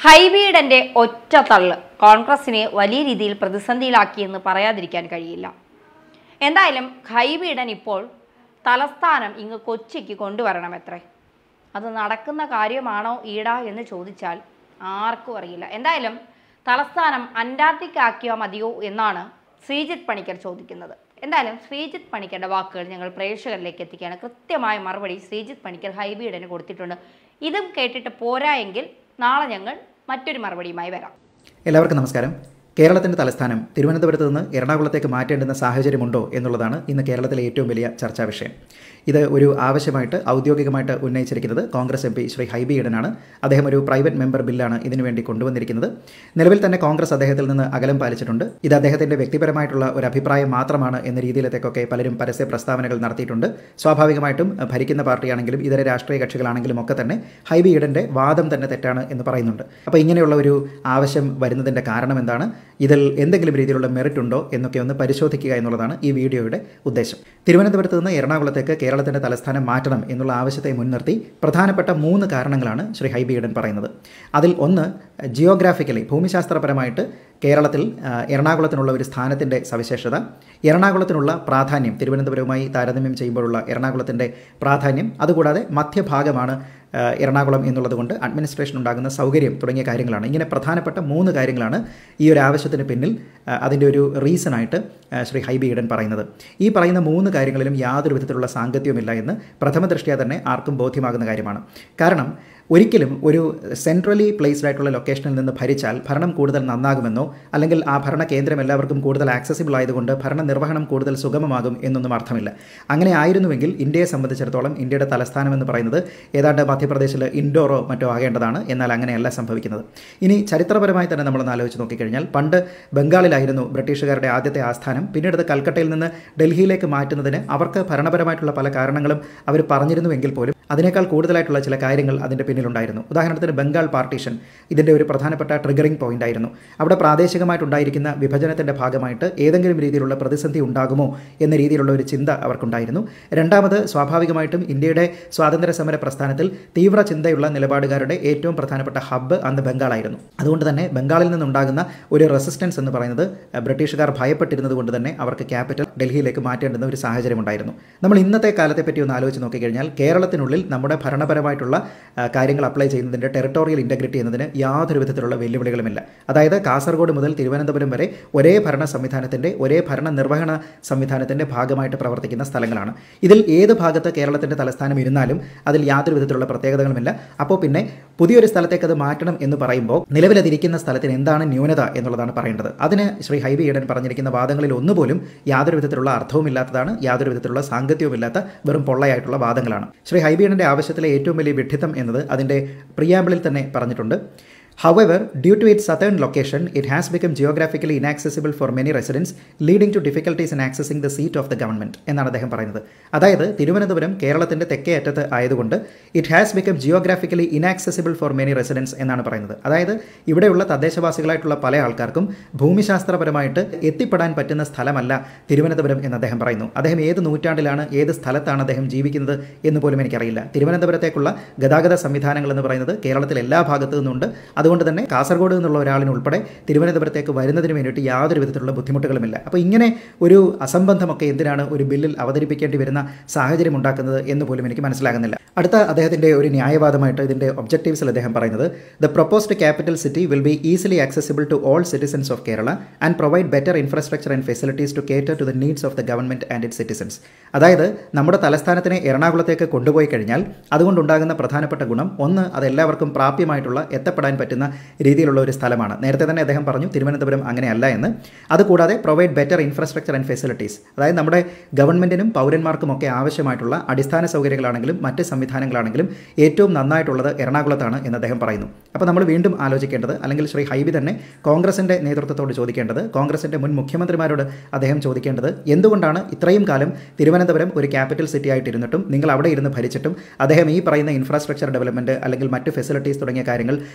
ഹൈബീഡന്റെ ഒറ്റ തള്ള് കോൺഗ്രസിനെ വലിയ രീതിയിൽ പ്രതിസന്ധിയിലാക്കിയെന്ന് പറയാതിരിക്കാൻ കഴിയില്ല എന്തായാലും ഹൈബീഡൻ ഇപ്പോൾ തലസ്ഥാനം ഇങ്ങ് കൊച്ചിക്ക് കൊണ്ടുവരണമെത്രേ അത് നടക്കുന്ന കാര്യമാണോ ഈട എന്ന് ചോദിച്ചാൽ ആർക്കും അറിയില്ല എന്തായാലും തലസ്ഥാനം അന്റാർട്ടിക്ക ആക്കിയോ മതിയോ എന്നാണ് ശ്രീജിത്ത് പണിക്കർ ചോദിക്കുന്നത് എന്തായാലും ശ്രീജിത്ത് പണിക്കരുടെ വാക്കുകൾ ഞങ്ങൾ പ്രേക്ഷകരിലേക്ക് എത്തിക്കുകയാണ് കൃത്യമായ മറുപടി ശ്രീജിത്ത് പണിക്കർ ഹൈബീഡന് കൊടുത്തിട്ടുണ്ട് ഇതും കേട്ടിട്ട് പോരാ എങ്കിൽ നാളെ ഞങ്ങൾ മറ്റൊരു മറുപടിയുമായി വരാം എല്ലാവർക്കും നമസ്കാരം കേരളത്തിൻ്റെ തലസ്ഥാനം തിരുവനന്തപുരത്ത് നിന്ന് എറണാകുളത്തേക്ക് മാറ്റേണ്ടുന്ന സാഹചര്യമുണ്ടോ എന്നുള്ളതാണ് ഇന്ന് കേരളത്തിലെ ഏറ്റവും വലിയ ചർച്ചാ വിഷയം ഇത് ഒരു ആവശ്യമായിട്ട് ഔദ്യോഗികമായിട്ട് ഉന്നയിച്ചിരിക്കുന്നത് കോൺഗ്രസ് എം പി ശ്രീ ഹൈബി ഈഡനാണ് അദ്ദേഹം ഒരു പ്രൈവറ്റ് മെമ്പർ ബില്ലാണ് ഇതിനുവേണ്ടി കൊണ്ടുവന്നിരിക്കുന്നത് നിലവിൽ തന്നെ കോൺഗ്രസ് അദ്ദേഹത്തിൽ നിന്ന് അകലം പാലിച്ചിട്ടുണ്ട് ഇത് അദ്ദേഹത്തിൻ്റെ വ്യക്തിപരമായിട്ടുള്ള ഒരു അഭിപ്രായം മാത്രമാണ് എന്ന രീതിയിലത്തേക്കൊക്കെ പലരും പരസ്യ പ്രസ്താവനകൾ നടത്തിയിട്ടുണ്ട് സ്വാഭാവികമായിട്ടും ഭരിക്കുന്ന പാർട്ടിയാണെങ്കിലും ഇതര രാഷ്ട്രീയ കക്ഷികളാണെങ്കിലും ഒക്കെ തന്നെ ഹൈബി ഈഡൻ്റെ വാദം തന്നെ തെറ്റാണ് എന്ന് പറയുന്നുണ്ട് അപ്പോൾ ഇങ്ങനെയുള്ള ഒരു ആവശ്യം വരുന്നതിൻ്റെ കാരണം എന്താണ് ഇതിൽ എന്തെങ്കിലും രീതിയിലുള്ള മെറിറ്റ് ഉണ്ടോ എന്നൊക്കെ ഒന്ന് പരിശോധിക്കുക എന്നുള്ളതാണ് ഈ വീഡിയോയുടെ ഉദ്ദേശം തിരുവനന്തപുരത്ത് നിന്ന് എറണാകുളത്തേക്ക് കേരളത്തിൻ്റെ തലസ്ഥാനം മാറ്റണം എന്നുള്ള ആവശ്യത്തെ മുൻനിർത്തി പ്രധാനപ്പെട്ട മൂന്ന് കാരണങ്ങളാണ് ശ്രീ ഹൈബി ഈഡൻ പറയുന്നത് അതിൽ ഒന്ന് ജിയോഗ്രാഫിക്കലി ഭൂമിശാസ്ത്രപരമായിട്ട് കേരളത്തിൽ ആ, എറണാകുളത്തിനുള്ള ഒരു സ്ഥാനത്തിൻ്റെ സവിശേഷത എറണാകുളത്തിനുള്ള പ്രാധാന്യം തിരുവനന്തപുരവുമായി താരതമ്യം ചെയ്യുമ്പോഴുള്ള എറണാകുളത്തിൻ്റെ പ്രാധാന്യം അതുകൂടാതെ മധ്യഭാഗമാണ് ആ, എറണാകുളം എന്നുള്ളത് കൊണ്ട് അഡ്മിനിസ്ട്രേഷൻ ഉണ്ടാകുന്ന സൗകര്യം തുടങ്ങിയ കാര്യങ്ങളാണ് ഇങ്ങനെ പ്രധാനപ്പെട്ട മൂന്ന് കാര്യങ്ങളാണ് ഈ ഒരു ആവശ്യത്തിന് പിന്നിൽ ആ, അതിൻ്റെ ഒരു റീസണായിട്ട് ആ, ശ്രീ ഹൈബി ഈഡൻ പറയുന്നത് ഈ പറയുന്ന മൂന്ന് കാര്യങ്ങളിലും യാതൊരു വിധത്തിലുള്ള സാങ്കത്യവുമില്ല എന്ന് പ്രഥമ ദൃഷ്ട്യാ തന്നെ ആർക്കും ബോധ്യമാകുന്ന കാര്യമാണ് കാരണം ഒരിക്കലും ഒരു സെൻട്രലി പ്ലേസ്ഡ് ആയിട്ടുള്ള ലൊക്കേഷനിൽ നിന്ന് ഭരിച്ചാൽ ഭരണം കൂടുതൽ നന്നാകുമെന്നോ അല്ലെങ്കിൽ ആ ഭരണ കേന്ദ്രം എല്ലാവർക്കും കൂടുതൽ ആക്സസിബിൾ ആയതുകൊണ്ട് ഭരണ നിർവഹണം കൂടുതൽ സുഗമമാകും എന്നൊന്നും അർത്ഥമില്ല അങ്ങനെ ആയിരുന്നുവെങ്കിൽ ഇന്ത്യയെ സംബന്ധിച്ചിടത്തോളം ഇന്ത്യയുടെ തലസ്ഥാനം എന്ന് പറയുന്നത് ഏതാണ്ട് മധ്യപ്രദേശിൽ ഇൻഡോറോ മറ്റോ ആകേണ്ടതാണ് എന്നാൽ അങ്ങനെയല്ല സംഭവിക്കുന്നത് ഇനി ചരിത്രപരമായി തന്നെ നമ്മളൊന്ന് ആലോചിച്ച് നോക്കിക്കഴിഞ്ഞാൽ പണ്ട് ബംഗാളിലായിരുന്നു ബ്രിട്ടീഷുകാരുടെ ആദ്യത്തെ ആസ്ഥാനം പിന്നീട് അത് കൽക്കട്ടയിൽ നിന്ന് ഡൽഹിയിലേക്ക് മാറ്റുന്നതിന് അവർക്ക് ഭരണപരമായിട്ടുള്ള പല കാരണങ്ങളും അവർ പറഞ്ഞിരുന്നുവെങ്കിൽ പോലും അതിനേക്കാൾ കൂടുതലായിട്ടുള്ള ചില കാര്യങ്ങൾ അതിൻ്റെ പിന്നിലുണ്ടായിരുന്നു ഉദാഹരണത്തിന് ബംഗാൾ പാർട്ടീഷൻ ഇതിൻ്റെ ഒരു പ്രധാനപ്പെട്ട ട്രിഗറിംഗ് പോയിന്റ് ആയിരുന്നു അവിടെ പ്രാദേശികമായിട്ടുണ്ടായിരിക്കുന്ന വിഭജനത്തിൻ്റെ ഭാഗമായിട്ട് ഏതെങ്കിലും രീതിയിലുള്ള പ്രതിസന്ധി ഉണ്ടാകുമോ എന്ന രീതിയിലുള്ള ഒരു ചിന്ത അവർക്കുണ്ടായിരുന്നു രണ്ടാമത് സ്വാഭാവികമായിട്ടും ഇന്ത്യയുടെ സ്വാതന്ത്ര്യ സമര പ്രസ്ഥാനത്തിൽ തീവ്ര ചിന്തയുള്ള നിലപാടുകാരുടെ ഏറ്റവും പ്രധാനപ്പെട്ട ഹബ്ബ് അന്ന് ബംഗാളായിരുന്നു അതുകൊണ്ട് തന്നെ ബംഗാളിൽ നിന്നുണ്ടാകുന്ന ഒരു റെസിസ്റ്റൻസ് എന്ന് പറയുന്നത് അഹ്, ബ്രിട്ടീഷുകാർ ഭയപ്പെട്ടിരുന്നത് കൊണ്ട് തന്നെ അവർക്ക് ക്യാപിറ്റൽ ഡൽഹിയിലേക്ക് മാറ്റേണ്ടുന്ന ഒരു സാഹചര്യം ഉണ്ടായിരുന്നു നമ്മൾ ഇന്നത്തെ കാലത്തെ പറ്റി ഒന്ന് ആലോചിച്ച് നോക്കിക്കഴിഞ്ഞാൽ കേരളത്തിനുള്ളിൽ നമ്മുടെ ഭരണപരമായിട്ടുള്ള ആ, കാര്യങ്ങൾ അപ്ലൈ ചെയ്യുന്നതിൻ്റെ ടെറിട്ടോറിയൽ ഇൻറ്റഗ്രിറ്റി എന്നതിന് യാതൊരു വിധത്തിലുള്ള വെല്ലുവിളികളുമില്ല അതായത് കാസർഗോഡ് മുതൽ തിരുവനന്തപുരം വരെ ഒരേ ഭരണ സംവിധാനത്തിൻ്റെ ഒരേ ഭരണ നിർവഹണ സംവിധാനത്തിൻ്റെ ഭാഗമായിട്ട് പ്രവർത്തിക്കുന്ന സ്ഥലങ്ങളാണ് ഇതിൽ ഏത് ഭാഗത്ത് കേരളത്തിൻ്റെ തലസ്ഥാനം ഇരുന്നാലും അതിൽ യാതൊരു വിധത്തിലുള്ള പ്രത്യേകതകളുമില്ല അപ്പോൾ പിന്നെ പുതിയൊരു സ്ഥലത്തേക്ക് അത് മാറ്റണം എന്ന് പറയുമ്പോൾ നിലവിലതിരിക്കുന്ന സ്ഥലത്തിന് എന്താണ് ന്യൂനത എന്നുള്ളതാണ് പറയേണ്ടത് അതിന് ശ്രീ ഹൈബി ഈഡൻ പറഞ്ഞിരിക്കുന്ന വാദങ്ങളിൽ ഒന്നുപോലും യാതൊരു വിധത്തിലുള്ള അർത്ഥവുമില്ലാത്തതാണ് യാതൊരു വിധത്തിലുള്ള സാങ്കത്യവുമില്ലാത്ത വെറും പൊള്ളയായിട്ടുള്ള വാദങ്ങളാണ് ശ്രീ ഹൈബി ഈഡൻ്റെ ആവശ്യത്തിലെ ഏറ്റവും വലിയ വിഡ്ഢിത്തം എന്നത് അതിൻ്റെ പ്രിയാമ്പിളിൽ തന്നെ പറഞ്ഞിട്ടുണ്ട് However, due to its southern location, it has become geographically inaccessible for many residents, leading to difficulties in accessing the seat of the government എന്നാണ് അദ്ദേഹം പറയുന്നത് അതായത് തിരുവനന്തപുരം കേരളത്തിൻ്റെ തെക്കേ അറ്റത്ത് ആയതുകൊണ്ട് it has become geographically inaccessible for many residence എന്നാണ് പറയുന്നത് അതായത് ഇവിടെയുള്ള തദ്ദേശവാസികളായിട്ടുള്ള പല ആൾക്കാർക്കും ഭൂമിശാസ്ത്രപരമായിട്ട് എത്തിപ്പെടാൻ പറ്റുന്ന സ്ഥലമല്ല തിരുവനന്തപുരം എന്ന് അദ്ദേഹം പറയുന്നു അദ്ദേഹം ഏത് നൂറ്റാണ്ടിലാണ് ഏത് സ്ഥലത്താണ് അദ്ദേഹം ജീവിക്കുന്നത് എന്ന് പോലും എനിക്കറിയില്ല തിരുവനന്തപുരത്തേക്കുള്ള ഗതാഗത സംവിധാനങ്ങൾ എന്ന് പറയുന്നത് കേരളത്തിൽ എല്ലാ ഭാഗത്തു നിന്നുണ്ട് അതുകൊണ്ട് തന്നെ കാസർഗോഡ് നിന്നുള്ള ഒരാളിന് ഉൾപ്പെടെ തിരുവനന്തപുരത്തേക്ക് വരുന്നതിന് വേണ്ടിയിട്ട് യാതൊരു വിധത്തിലുള്ള ബുദ്ധിമുട്ടുകളുമില്ല അപ്പോൾ ഇങ്ങനെ ഒരു അസംബന്ധമൊക്കെ എന്തിനാണ് ഒരു ബില്ലിൽ അവതരിപ്പിക്കേണ്ടി വരുന്ന സാഹചര്യം ഉണ്ടാക്കുന്നത് എന്ന് പോലും എനിക്ക് മനസ്സിലാകുന്നില്ല അടുത്ത അദ്ദേഹത്തിൻ്റെ ഒരു ന്യായവാദമായിട്ട് ഇതിൻ്റെ ഒബ്ജക്റ്റീവ്സിൽ അദ്ദേഹം പറയുന്നത് the proposed capital city will be easily accessible to all citizens of Kerala and provide better infrastructure and facilities to cater to the needs of the government and it citizens അതായത് നമ്മുടെ തലസ്ഥാനത്തിനെ എറണാകുളത്തേക്ക് കൊണ്ടുപോയി കഴിഞ്ഞാൽ അതുകൊണ്ടുണ്ടാകുന്ന പ്രധാനപ്പെട്ട ഗുണം ഒന്ന് അത് എല്ലാവർക്കും പ്രാപ്യമായിട്ടുള്ള എത്തപ്പെടാൻ പറ്റുന്ന രീതിയിലുള്ള ഒരു സ്ഥലമാണ് നേരത്തെ തന്നെ അദ്ദേഹം പറഞ്ഞു തിരുവനന്തപുരം അങ്ങനെയല്ല എന്ന് അതുകൂടാതെ provide better infrastructure and facilities അതായത് നമ്മുടെ ഗവൺമെൻറ്റിനും പൗരന്മാർക്കും ഒക്കെ ആവശ്യമായിട്ടുള്ള അടിസ്ഥാന സൗകര്യങ്ങളാണെങ്കിലും മറ്റ് സംവിധാനങ്ങളാണെങ്കിലും ഏറ്റവും നന്നായിട്ടുള്ളത് എറണാകുളത്താണ് എന്ന് അദ്ദേഹം പറയുന്നു അപ്പോൾ നമ്മൾ വീണ്ടും ആലോചിക്കേണ്ടത് അല്ലെങ്കിൽ ശ്രീ ഹൈബി തന്നെ കോൺഗ്രസിൻ്റെ നേതൃത്വത്തോട് ചോദിക്കേണ്ടത് കോൺഗ്രസിൻ്റെ മുൻ മുഖ്യമന്ത്രിമാരോട് അദ്ദേഹം ചോദിക്കേണ്ടത് എന്തുകൊണ്ടാണ് ഇത്രയും കാലം തിരുവനന്തപുരം ഒരു ക്യാപിറ്റൽ സിറ്റി ആയിട്ടിരുന്നിട്ടും നിങ്ങൾ അവിടെ ഇരുന്ന് ഭരിച്ചിട്ടും അദ്ദേഹം ഈ പറയുന്ന ഇൻഫ്രാസ്ട്രക്ചർ ഡെവലപ്മെൻറ്റ് അല്ലെങ്കിൽ മറ്റ് ഫെസിലിറ്റീസ് തുടങ്ങിയ കാര്യങ്ങൾ ആക്സസിബിൾ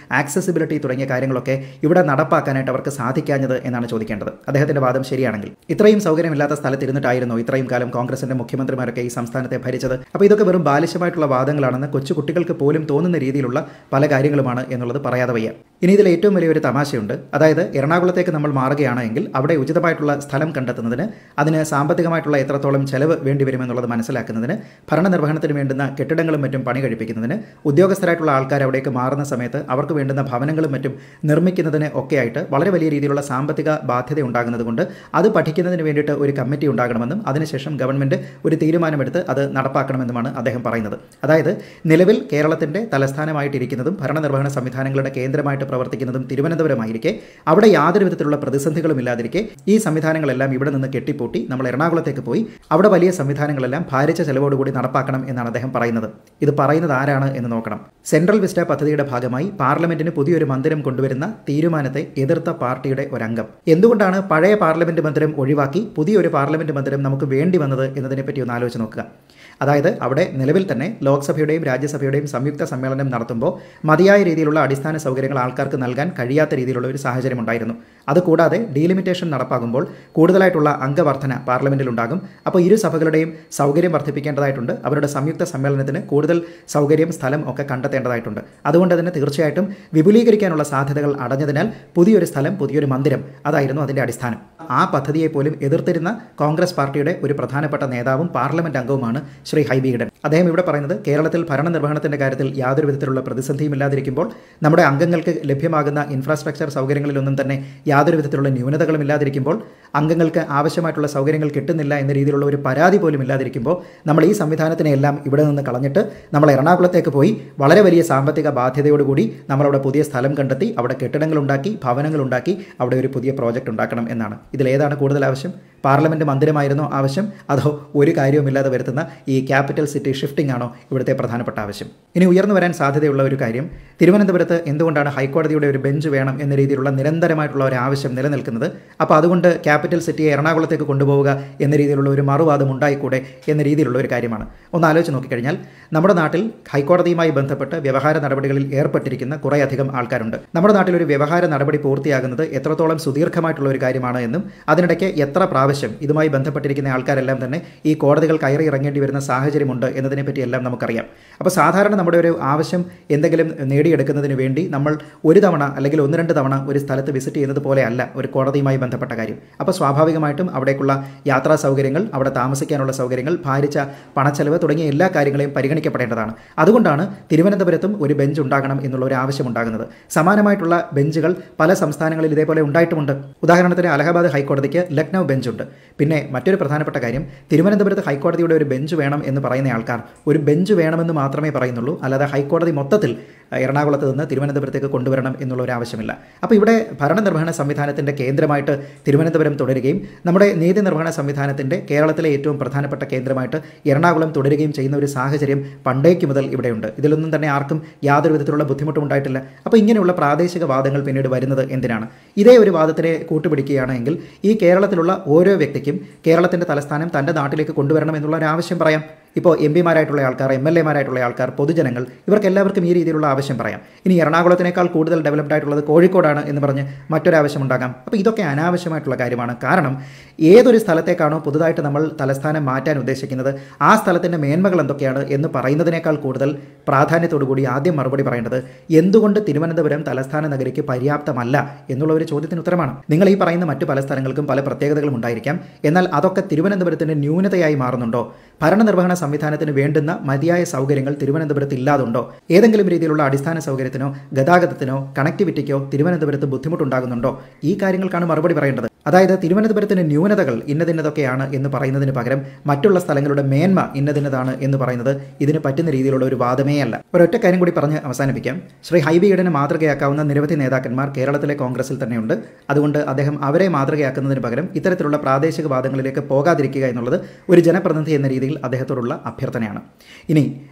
ആക്സസിബിലിറ്റി തുടങ്ങിയ കാര്യങ്ങളൊക്കെ ഇവിടെ നടപ്പാക്കാനായിട്ട് അവർക്ക് സാധിക്കാഞ്ഞത് എന്നാണ് ചോദിക്കേണ്ടത് അദ്ദേഹത്തിന്റെ വാദം ശരിയാണെങ്കിൽ ഇത്രയും സൗകര്യമില്ലാത്ത സ്ഥലത്ത് ഇരുന്നിട്ടായിരുന്നു ഇത്രയും കാലം കോൺഗ്രസിന്റെ മുഖ്യമന്ത്രിമാരൊക്കെ ഈ സംസ്ഥാനത്തെ ഭരിച്ചത് അപ്പോൾ ഇതൊക്കെ വെറും ബാലിശമായിട്ടുള്ള വാദങ്ങളാണെന്ന് കൊച്ചു കുട്ടികൾക്ക് പോലും തോന്നുന്ന രീതിയിലുള്ള പല കാര്യങ്ങളുമാണ് എന്നുള്ളത് പറയാതെ വയ്യ ഇനി ഇതിൽ ഏറ്റവും വലിയൊരു തമാശയുണ്ട് അതായത് എറണാകുളത്തേക്ക് നമ്മൾ മാറുകയാണ് എങ്കിൽ അവിടെ ഉചിതമായിട്ടുള്ള സ്ഥലം കണ്ടെത്തുന്നതിന് അതിന് സാമ്പത്തികമായിട്ടുള്ള എത്രത്തോളം ചെലവ് വേണ്ടിവരുമെന്നുള്ളത് മനസ്സിലാക്കുന്നതിന് ഭരണനിർവഹണത്തിന് വേണ്ടുന്ന കെട്ടിടങ്ങളും മറ്റും പണി കഴിപ്പിക്കുന്നതിന് ഉദ്യോഗസ്ഥരായിട്ടുള്ള ആൾക്കാർ അവിടേക്ക് മാറുന്ന സമയത്ത് അവർക്ക് വേണ്ടുന്ന ഭവനങ്ങളും മറ്റും നിർമ്മിക്കുന്നതിന് ഒക്കെയായിട്ട് വളരെ വലിയ രീതിയിലുള്ള സാമ്പത്തിക ബാധ്യത ഉണ്ടാകുന്നത് കൊണ്ട് അത് പഠിക്കുന്നതിന് വേണ്ടിയിട്ട് ഒരു കമ്മിറ്റി ഉണ്ടാകണമെന്നും അതിനുശേഷം ഗവൺമെൻറ് ഒരു തീരുമാനമെടുത്ത് അത് നടപ്പാക്കണമെന്നുമാണ് അദ്ദേഹം പറയുന്നത് അതായത് നിലവിൽ കേരളത്തിൻ്റെ തലസ്ഥാനമായിട്ടിരിക്കുന്നതും ഭരണനിർവഹണ സംവിധാനങ്ങളുടെ കേന്ദ്രമായിട്ട് പ്രവർത്തിക്കുന്നതും തിരുവനന്തപുരമായിരിക്കെ അവിടെ യാതൊരു വിധത്തിലുള്ള പ്രതിസന്ധികളും ഇല്ലാതിരിക്കെ ഈ സംവിധാനങ്ങളെല്ലാം ഇവിടെ നിന്ന് കെട്ടിപ്പൂട്ടി നമ്മൾ എറണാകുളത്തേക്ക് പോയി അവിടെ വലിയ സംവിധാനങ്ങളെല്ലാം ഭാരിച്ച ചെലവോടുകൂടി നടപ്പാക്കണം എന്നാണ് അദ്ദേഹം പറയുന്നത് ഇത് പറയുന്നത് ആരാണ് എന്ന് നോക്കണം സെൻട്രൽ വിസ്റ്റ പദ്ധതിയുടെ ഭാഗമായി പാർലമെന്റിന് പുതിയൊരു മന്ദിരം കൊണ്ടുവരുന്ന തീരുമാനത്തെ എതിർത്ത പാർട്ടിയുടെ ഒരംഗം എന്തുകൊണ്ടാണ് പഴയ പാർലമെന്റ് മന്ദിരം ഒഴിവാക്കി പുതിയൊരു പാർലമെന്റ് മന്ദിരം നമുക്ക് വേണ്ടി വന്നത് എന്നതിനെപ്പറ്റി ഒന്ന് ആലോചിച്ച് നോക്കുക അതായത് അവിടെ നിലവിൽ തന്നെ ലോക്സഭയുടെയും രാജ്യസഭയുടെയും സംയുക്ത സമ്മേളനം നടത്തുമ്പോൾ മതിയായ രീതിയിലുള്ള അടിസ്ഥാന സൗകര്യങ്ങൾ ആൾക്കാർക്ക് നൽകാൻ കഴിയാത്ത രീതിയിലുള്ള ഒരു സാഹചര്യം ഉണ്ടായിരുന്നു അതുകൂടാതെ ഡീലിമിറ്റേഷൻ നടപ്പാകുമ്പോൾ കൂടുതലായിട്ടുള്ള അംഗവർധന പാർലമെന്റിൽ ഉണ്ടാകും അപ്പോൾ ഇരു സഭകളുടെയും സൗകര്യം വർദ്ധിപ്പിക്കേണ്ടതായിട്ടുണ്ട് അവരുടെ സംയുക്ത സമ്മേളനത്തിന് കൂടുതൽ സൗകര്യം സ്ഥലം ഒക്കെ കണ്ടെത്തേണ്ടതായിട്ടുണ്ട് അതുകൊണ്ട് തന്നെ തീർച്ചയായിട്ടും വിപുലീകരിക്കാനുള്ള സാധ്യതകൾ അടഞ്ഞതിനാൽ പുതിയൊരു സ്ഥലം പുതിയൊരു മന്ദിരം അതായിരുന്നു അതിൻ്റെ അടിസ്ഥാനം ആ പദ്ധതിയെ പോലും എതിർത്തിരുന്ന കോൺഗ്രസ് പാർട്ടിയുടെ ഒരു പ്രധാനപ്പെട്ട നേതാവും പാർലമെന്റ് അംഗവുമാണ് ശ്രീ ഹൈബി ഈഡൻ അദ്ദേഹം ഇവിടെ പറയുന്നത് കേരളത്തിൽ ഭരണനിർവഹണത്തിന്റെ കാര്യത്തിൽ യാതൊരു വിധത്തിലുള്ള പ്രതിസന്ധിയും ഇല്ലാതിരിക്കുമ്പോൾ നമ്മുടെ അംഗങ്ങൾക്ക് ലഭ്യമാകുന്ന ഇൻഫ്രാസ്ട്രക്ചർ സൗകര്യങ്ങളിലൊന്നും തന്നെ യാതൊരു വിധത്തിലുള്ള ന്യൂനതകളും ഇല്ലാതിരിക്കുമ്പോൾ അംഗങ്ങൾക്ക് ആവശ്യമായിട്ടുള്ള സൗകര്യങ്ങൾ കിട്ടുന്നില്ല എന്ന രീതിയിലുള്ള ഒരു പരാതി പോലും ഇല്ലാതിരിക്കുമ്പോൾ നമ്മൾ ഈ സംവിധാനത്തിനെല്ലാം ഇവിടെ നിന്ന് കളഞ്ഞിട്ട് നമ്മൾ എറണാകുളത്തേക്ക് പോയി വളരെ വലിയ സാമ്പത്തിക ബാധ്യതയോടുകൂടി നമ്മളവിടെ പുതിയ സ്ഥലം കണ്ടെത്തി അവിടെ കെട്ടിടങ്ങൾ ഉണ്ടാക്കി ഭവനങ്ങൾ ഉണ്ടാക്കി അവിടെ ഒരു പുതിയ പ്രോജക്റ്റ് ഉണ്ടാക്കണം എന്നാണ് ഇതിലേതാണ് കൂടുതൽ ആവശ്യം പാർലമെന്റ് മന്ദിരമായിരുന്നോ ആവശ്യം അതോ ഒരു കാര്യവുമില്ലാതെ വരുത്തുന്ന ഈ ക്യാപിറ്റൽ സിറ്റി ഷിഫ്റ്റിംഗ് ആണോ ഇവിടുത്തെ പ്രധാനപ്പെട്ട ആവശ്യം ഇനി ഉയർന്നു വരാൻ സാധ്യതയുള്ള ഒരു കാര്യം തിരുവനന്തപുരത്ത് എന്തുകൊണ്ടാണ് ഹൈക്കോടതിയുടെ ഒരു ബെഞ്ച് വേണം എന്ന രീതിയിലുള്ള നിരന്തരമായിട്ടുള്ള ഒരു ആവശ്യം നിലനിൽക്കുന്നത് അപ്പോൾ അതുകൊണ്ട് ക്യാപിറ്റൽ സിറ്റിയെ എറണാകുളത്തേക്ക് കൊണ്ടുപോവുക എന്ന രീതിയിലുള്ള ഒരു മറുവാദം ഉണ്ടായിക്കൂടെ എന്ന രീതിയിലുള്ള ഒരു കാര്യമാണ് ഒന്ന് ആലോചിച്ച് നോക്കിക്കഴിഞ്ഞാൽ നമ്മുടെ നാട്ടിൽ ഹൈക്കോടതിയുമായി ബന്ധപ്പെട്ട് വ്യവഹാര നടപടികളിൽ ഏർപ്പെട്ടിരിക്കുന്ന കുറേയധികം ആൾക്കാരുണ്ട് നമ്മുടെ നാട്ടിൽ ഒരു വ്യവഹാര നടപടി പൂർത്തിയാകുന്നത് എത്രത്തോളം സുദീർഘമായിട്ടുള്ള ഒരു കാര്യമാണ് എന്നും അതിനിടയ്ക്ക് എത്ര പ്രാവശ്യം ഇതുമായി ബന്ധപ്പെട്ടിരിക്കുന്ന ആൾക്കാരെല്ലാം തന്നെ ഈ കോടതികൾ കയറി ഇറങ്ങേണ്ടി വരുന്ന സാഹചര്യമുണ്ട് എന്നതിനെപ്പറ്റി എല്ലാം നമുക്കറിയാം അപ്പോൾ സാധാരണ നമ്മുടെ ഒരു ആവശ്യം എന്തെങ്കിലും നേടിയെടുക്കുന്നതിന് വേണ്ടി നമ്മൾ ഒരു തവണ അല്ലെങ്കിൽ ഒന്ന് രണ്ട് തവണ ഒരു സ്ഥലത്ത് വിസിറ്റ് ചെയ്യുന്നത് പോലെയല്ല ഒരു കോടതിയുമായി ബന്ധപ്പെട്ട കാര്യം അപ്പോൾ സ്വാഭാവികമായിട്ടും അവിടേക്കുള്ള യാത്രാ സൗകര്യങ്ങൾ അവിടെ താമസിക്കാനുള്ള സൗകര്യങ്ങൾ ഭാരിച്ച പണച്ചെലവ് തുടങ്ങിയ എല്ലാ കാര്യങ്ങളെയും പരിഗണിക്കപ്പെടേണ്ടതാണ് അതുകൊണ്ടാണ് തിരുവനന്തപുരത്തും ഒരു ബെഞ്ച് ഉണ്ടാകണം എന്നുള്ള ഒരു ആവശ്യം ഉണ്ടാകുന്നത് സമാനമായിട്ടുള്ള ബെഞ്ചുകൾ പല സംസ്ഥാനങ്ങളിൽ ഇതേപോലെ ഉണ്ടായിട്ടുമുണ്ട് ഉദാഹരണത്തിന് അലഹബാദ് ഹൈക്കോടതിക്ക് ലക്നൗ ബെഞ്ചുണ്ട് പിന്നെ മറ്റൊരു പ്രധാനപ്പെട്ട കാര്യം തിരുവനന്തപുരത്ത് ഹൈക്കോടതിയുടെ ഒരു ബെഞ്ച് വേണം എന്ന് പറയുന്ന ആൾക്കാർ ഒരു ബെഞ്ച് വേണമെന്ന് മാത്രമേ പറയുന്നുള്ളൂ അല്ലാതെ ഹൈക്കോടതി മൊത്തത്തിൽ എറണാകുളത്ത് നിന്ന് തിരുവനന്തപുരത്തേക്ക് കൊണ്ടുവരണം എന്നുള്ള ഒരു ആവശ്യമില്ല അപ്പോൾ ഇവിടെ ഭരണനിർവഹണ സംവിധാനത്തിൻ്റെ കേന്ദ്രമായിട്ട് തിരുവനന്തപുരം തുടരുകയും നമ്മുടെ നീതി നിർവഹണ സംവിധാനത്തിൻ്റെ കേരളത്തിലെ ഏറ്റവും പ്രധാനപ്പെട്ട കേന്ദ്രമായിട്ട് എറണാകുളം തുടരുകയും ചെയ്യുന്ന ഒരു സാഹചര്യം പണ്ടേക്ക് മുതൽ ഇവിടെയുണ്ട് ഇതിലൊന്നും തന്നെ ആർക്കും യാതൊരു വിധത്തിലുള്ള ബുദ്ധിമുട്ടും ഉണ്ടായിട്ടില്ല അപ്പോൾ ഇങ്ങനെയുള്ള പ്രാദേശിക വാദങ്ങൾ പിന്നീട് വരുന്നത് എന്തിനാണ് ഇതേ ഒരു വാദത്തിനെ കൂട്ടുപിടിക്കുകയാണെങ്കിൽ ഈ കേരളത്തിലുള്ള ഓരോ വ്യക്തിക്കും കേരളത്തിൻ്റെ തലസ്ഥാനം തൻ്റെ നാട്ടിലേക്ക് കൊണ്ടുവരണം എന്നുള്ള ഒരു ആവശ്യം പറയാം ഇപ്പോൾ എം പിമാരായിട്ടുള്ള ആൾക്കാർ എം എൽ എമാരായിട്ടുള്ള ആൾക്കാർ പൊതുജനങ്ങൾ ഇവർക്ക് എല്ലാവർക്കും ഈ രീതിയിലുള്ള ആവശ്യം പറയാം ഇനി എറണാകുളത്തിനേക്കാൾ കൂടുതൽ ഡെവലപ്ഡ് ആയിട്ടുള്ളത് കോഴിക്കോടാണ് എന്ന് പറഞ്ഞ് മറ്റൊരു ആവശ്യം ഉണ്ടാകാം അപ്പോൾ ഇതൊക്കെ അനാവശ്യമായിട്ടുള്ള കാര്യമാണ് കാരണം ഏതൊരു സ്ഥലത്തേക്കാണോ പുതുതായിട്ട് നമ്മൾ തലസ്ഥാനം മാറ്റാൻ ഉദ്ദേശിക്കുന്നത് ആ സ്ഥലത്തിൻ്റെ മേന്മകൾ എന്തൊക്കെയാണ് എന്ന് പറയുന്നതിനേക്കാൾ കൂടുതൽ പ്രാധാന്യത്തോടു കൂടി ആദ്യം മറുപടി പറയേണ്ടത് എന്തുകൊണ്ട് തിരുവനന്തപുരം തലസ്ഥാന നഗരിക്ക് പര്യാപ്തമല്ല എന്നുള്ള ഒരു ചോദ്യത്തിന് ഉത്തരമാണ് നിങ്ങൾ ഈ പറയുന്ന മറ്റു പല സ്ഥലങ്ങൾക്കും പല പ്രത്യേകതകളും ഉണ്ടായിരിക്കാം എന്നാൽ അതൊക്കെ തിരുവനന്തപുരത്തിൻ്റെ ന്യൂനതയായി മാറുന്നുണ്ടോ ഭരണനിർവഹണ സംവിധാനത്തിന് വേണ്ടുന്ന മതിയായ സൗകര്യങ്ങൾ തിരുവനന്തപുരത്ത് ഇല്ലാതുണ്ടോ ഏതെങ്കിലും രീതിയിലുള്ള അടിസ്ഥാന സൗകര്യത്തിനോ ഗതാഗതത്തിനോ കണക്ടിവിറ്റിക്കോ തിരുവനന്തപുരത്ത് ബുദ്ധിമുട്ടുണ്ടാകുന്നുണ്ടോ ഈ കാര്യങ്ങൾക്കാണ് മറുപടി പറയേണ്ടത് അതായത് തിരുവനന്തപുരത്തിന് ന്യൂനതകൾ ഇന്നതിന്നതൊക്കെയാണ് എന്ന് പറയുന്നതിന് പകരം മറ്റുള്ള സ്ഥലങ്ങളുടെ മേന്മ ഇന്നതിന്നതാണ് എന്ന് പറയുന്നത് ഇതിന് പറ്റുന്ന രീതിയിലുള്ള ഒരു വാദമേ അല്ല ഒരൊറ്റ കാര്യം കൂടി പറഞ്ഞ് അവസാനിപ്പിക്കാം ശ്രീ ഹൈബി ഈഡനെ മാതൃകയാക്കാവുന്ന നിരവധി നേതാക്കന്മാർ കേരളത്തിലെ കോൺഗ്രസിൽ തന്നെയുണ്ട് അതുകൊണ്ട് അദ്ദേഹം അവരെ മാതൃകയാക്കുന്നതിന് പകരം ഇത്തരത്തിലുള്ള പ്രാദേശിക വാദങ്ങളിലേക്ക് പോകാതിരിക്കുക എന്നുള്ളത് ഒരു ജനപ്രതിനിധി എന്ന രീതിയിൽ അദ്ദേഹത്തോടുള്ള അഭ്യർത്ഥനയാണ് ഇനി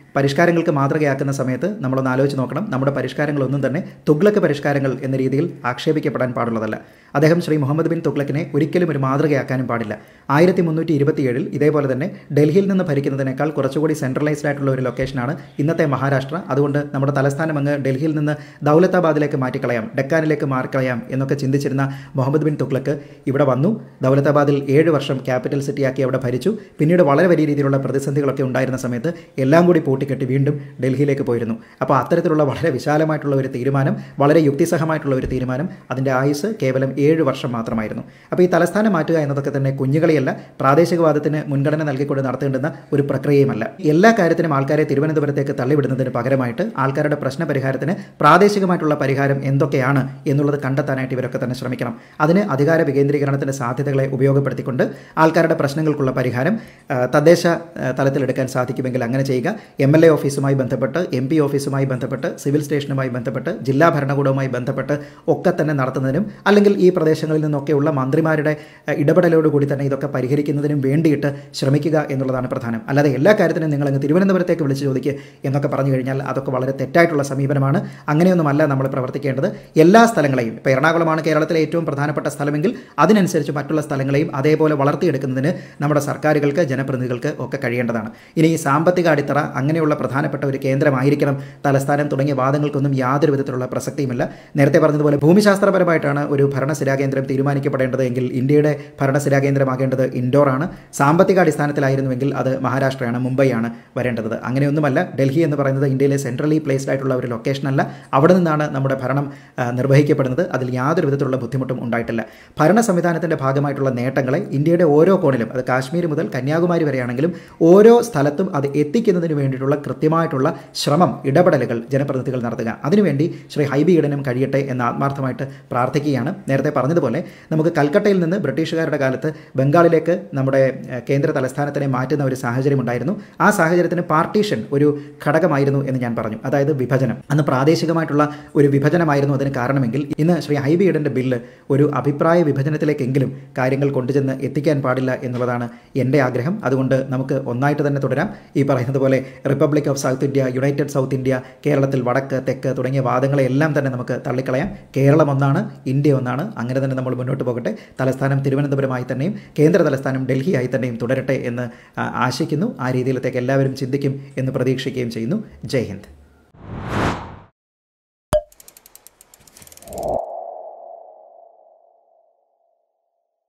പരിഷ്കാരങ്ങൾക്ക് മാതൃകയാക്കുന്ന സമയത്ത് നമ്മളൊന്ന് ആലോചിച്ച് നോക്കണം നമ്മുടെ പരിഷ്കാരങ്ങളൊന്നും തന്നെ തുഗ്ലക്ക് പരിഷ്കാരങ്ങൾ എന്ന രീതിയിൽ ആക്ഷേപിക്കപ്പെടാൻ പാടുള്ളതല്ല അദ്ദേഹം ശ്രീ മുഹമ്മദ് ബിൻ തുഗ്ലക്കിനെ ഒരിക്കലും ഒരു മാതൃകയാക്കാനും പാടില്ല ആയിരത്തി മുന്നൂറ്റി ഇരുപത്തിയേഴിൽ ഇതേപോലെ തന്നെ ഡൽഹിയിൽ നിന്ന് ഭരിക്കുന്നതിനേക്കാൾ കുറച്ചുകൂടി സെൻട്രലൈസ്ഡ് ആയിട്ടുള്ള ഒരു ലൊക്കേഷനാണ് ഇന്നത്തെ മഹാരാഷ്ട്ര അതുകൊണ്ട് നമ്മുടെ തലസ്ഥാനം അങ്ങ് ഡൽഹിയിൽ നിന്ന് ദൗലത്താബാദിലേക്ക് മാറ്റിക്കളയാം ഡെക്കാനിലേക്ക് മാറിക്കളയാം എന്നൊക്കെ ചിന്തിച്ചിരുന്ന മുഹമ്മദ് ബിൻ തുഗ്ലക്ക് ഇവിടെ വന്നു ദൗലത്താബാദിൽ ഏഴ് വർഷം ക്യാപിറ്റൽ സിറ്റിയാക്കി അവിടെ ഭരിച്ചു പിന്നീട് വളരെ വലിയ രീതിയിലുള്ള പ്രതിസന്ധികളൊക്കെ ഉണ്ടായിരുന്ന സമയത്ത് എല്ലാം കൂടി പൂട്ടിക്കെട്ടി വീണ്ടും ഡൽഹിയിലേക്ക് പോയിരുന്നു അപ്പോൾ അത്തരത്തിലുള്ള വളരെ വിശാലമായിട്ടുള്ള ഒരു തീരുമാനം വളരെ യുക്തിസഹമായിട്ടുള്ള ഒരു തീരുമാനം അതിൻ്റെ ആയുസ് കേവലം ഏഴ് വർഷം മാത്രമായിരുന്നു അപ്പോൾ ഈ തലസ്ഥാനം മാറ്റുക എന്നതൊക്കെ തന്നെ കുഞ്ഞുകളിയല്ല പ്രാദേശികവാദത്തിന് മുൻഗണന നൽകിക്കൊണ്ട് നടത്തേണ്ടുന്ന ഒരു പ്രക്രിയയുമല്ല എല്ലാ കാര്യത്തിനും ആൾക്കാരെ തിരുവനന്തപുരത്തേക്ക് തള്ളിവിടുന്നതിന് പകരമായിട്ട് ആൾക്കാരുടെ പ്രശ്ന പരിഹാരത്തിന് പ്രാദേശികമായിട്ടുള്ള പരിഹാരം എന്തൊക്കെയാണ് എന്നുള്ളത് കണ്ടെത്താനായിട്ട് ഇവരൊക്കെ തന്നെ ശ്രമിക്കണം അതിന് അധികാര വികേന്ദ്രീകരണത്തിൻ്റെ സാധ്യതകളെ ഉപയോഗപ്പെടുത്തിക്കൊണ്ട് ആൾക്കാരുടെ പ്രശ്നങ്ങൾക്കുള്ള പരിഹാരം ആ, തദ്ദേശ ആ, തലത്തിലെടുക്കാൻ സാധിക്കുമെങ്കിൽ അങ്ങനെ ചെയ്യുക എം എൽ എ ഓഫീസുമായി ബന്ധപ്പെട്ട് എം പി ഓഫീസുമായി ബന്ധപ്പെട്ട് സിവിൽ സ്റ്റേഷനുമായി ബന്ധപ്പെട്ട് ജില്ലാ ഭരണകൂടവുമായി ബന്ധപ്പെട്ട് ഒക്കെ തന്നെ നടത്തുന്നതിനും അല്ലെങ്കിൽ ഈ പ്രദേശങ്ങളിൽ നിന്നൊക്കെയുള്ള മന്ത്രിമാരുടെ ആ, ഇടപെടലോടുകൂടി തന്നെ ഇതൊക്കെ പരിഹരിക്കുന്നതിനും വേണ്ടിയിട്ട് ശ്രമിക്കുക എന്നുള്ളതാണ് പ്രധാനം അല്ലാതെ എല്ലാ കാര്യത്തിനും നിങ്ങൾ അങ്ങ് തിരുവനന്തപുരത്തേക്ക് വിളിച്ച് ചോദിക്കുക എന്നൊക്കെ പറഞ്ഞു കഴിഞ്ഞാൽ അതൊക്കെ വളരെ തെറ്റായിട്ടുള്ള സമീപനമാണ് അങ്ങനെയൊന്നുമല്ല നമ്മൾ പ്രവർത്തിക്കേണ്ടത് എല്ലാ സ്ഥലങ്ങളെയും ഇപ്പോൾ എറണാകുളമാണ് കേരളത്തിലെ ഏറ്റവും പ്രധാനപ്പെട്ട സ്ഥലമെങ്കിൽ അതിനനുസരിച്ച് മറ്റുള്ള സ്ഥലങ്ങളെയും അതേപോലെ വളർത്തിയെടുക്കുന്നതിന് നമ്മുടെ സർക്കാരുകൾക്ക് ജനപ്രതിനിധികൾക്ക് ഒക്കെ കഴിയേണ്ടതാണ് ഇനി ഈ സാമ്പത്തിക അടിത്തറ അങ്ങനെയുള്ള പ്രധാനപ്പെട്ട ഒരു കേന്ദ്രമായിരിക്കണം തലസ്ഥാനം തുടങ്ങിയ വാദങ്ങൾക്കൊന്നും യാതൊരു വിധത്തിലുള്ള പ്രസക്തിയുമില്ല നേരത്തെ പറഞ്ഞതുപോലെ ഭൂമിശാസ്ത്രപരമായിട്ടാണ് ഒരു ഭരണസിരാ കേന്ദ്രം തീരുമാനിക്കപ്പെടേണ്ടത് എങ്കിൽ ഇന്ത്യയുടെ ഭരണസിരാ കേന്ദ്രമാകേണ്ടത് ഇൻഡോർ ആണ് സാമ്പത്തിക അടിസ്ഥാനത്തിലായിരുന്നുവെങ്കിൽ അത് മഹാരാഷ്ട്രയാണ് മുംബൈയാണ് വരേണ്ടത് അങ്ങനെയൊന്നുമല്ല ഡൽഹി എന്ന് പറയുന്നത് ഇന്ത്യയിലെ സെൻട്രലി പ്ലേസ്ഡ് ആയിട്ടുള്ള ഒരു ലൊക്കേഷനല്ല അവിടെ നിന്നാണ് നമ്മുടെ ഭരണം ആ, നിർവഹിക്കപ്പെടുന്നത് അതിൽ യാതൊരു വിധത്തിലുള്ള ബുദ്ധിമുട്ടും ഉണ്ടായിട്ടില്ല ഭരണ സംവിധാനത്തിൻ്റെ ഭാഗമായിട്ടുള്ള നേട്ടങ്ങളെ ഇന്ത്യയുടെ ഓരോ കോണിലും അത് കാശ്മീർ മുതൽ കന്യാകുമാരി വരെയാണെങ്കിലും ഓരോ സ്ഥലത്തും അത് എത്തിക്കുന്നതിന് വേണ്ടിയിട്ടുള്ള കൃത്യമായിട്ടുള്ള ശ്രമം ഇടപെടലുകൾ ജനപ്രതിനിധികൾ നടത്തുക അതിനുവേണ്ടി ശ്രീ ഹൈബി ഈഡനും കഴിയട്ടെ എന്ന് ആത്മാർത്ഥമായിട്ട് പ്രാർത്ഥിക്കുകയാണ് നേരത്തെ പറഞ്ഞതുപോലെ നമുക്ക് കൽക്കട്ടയിൽ നിന്ന് ബ്രിട്ടീഷുകാരുടെ കാലത്ത് ബംഗാളിലേക്ക് നമ്മുടെ ഏഹ്, കേന്ദ്ര തലസ്ഥാനത്തിനെ മാറ്റുന്ന ഒരു സാഹചര്യം ഉണ്ടായിരുന്നു ആ സാഹചര്യത്തിന് പാർട്ടീഷൻ ഒരു ഘടകമായിരുന്നു എന്ന് ഞാൻ പറഞ്ഞു അതായത് വിഭജനം അന്ന് പ്രാദേശികമായിട്ടുള്ള ഒരു വിഭജനമായിരുന്നു അതിന് കാരണമെങ്കിൽ ഇന്ന് ശ്രീ ഹൈബി ഈഡൻ്റെ ബില്ല് ഒരു അഭിപ്രായ വിഭജനത്തിലേക്കെങ്കിലും കാര്യങ്ങൾ കൊണ്ടുചെന്ന് എത്തിക്കാൻ പാടില്ല എന്നുള്ളതാണ് എൻ്റെ ആഗ്രഹം അതുകൊണ്ട് നമുക്ക് ഒന്നായിട്ട് തന്നെ തുടരാം ഈ പറയുന്നത് പോലെ republic of south India united south India കേരളത്തിൽ വടക്ക് തെക്ക് തുടങ്ങിയ വാദങ്ങളെല്ലാം തന്നെ നമുക്ക് തള്ളിക്കളയാം കേരളം ഒന്നാണ് ഇന്ത്യ ഒന്നാണ് അങ്ങനെ തന്നെ നമ്മൾ മുന്നോട്ട് പോകട്ടെ തലസ്ഥാനം തിരുവനന്തപുരമായി തന്നെയും കേന്ദ്ര തലസ്ഥാനം ഡൽഹിയായി തന്നെയും തുടരട്ടെ എന്ന് ആ, ആശിക്കുന്നു ആ രീതിയിലത്തേക്ക് എല്ലാവരും ചിന്തിക്കും എന്ന് പ്രതീക്ഷിക്കുകയും ചെയ്യുന്നു ജയ് ഹിന്ദ്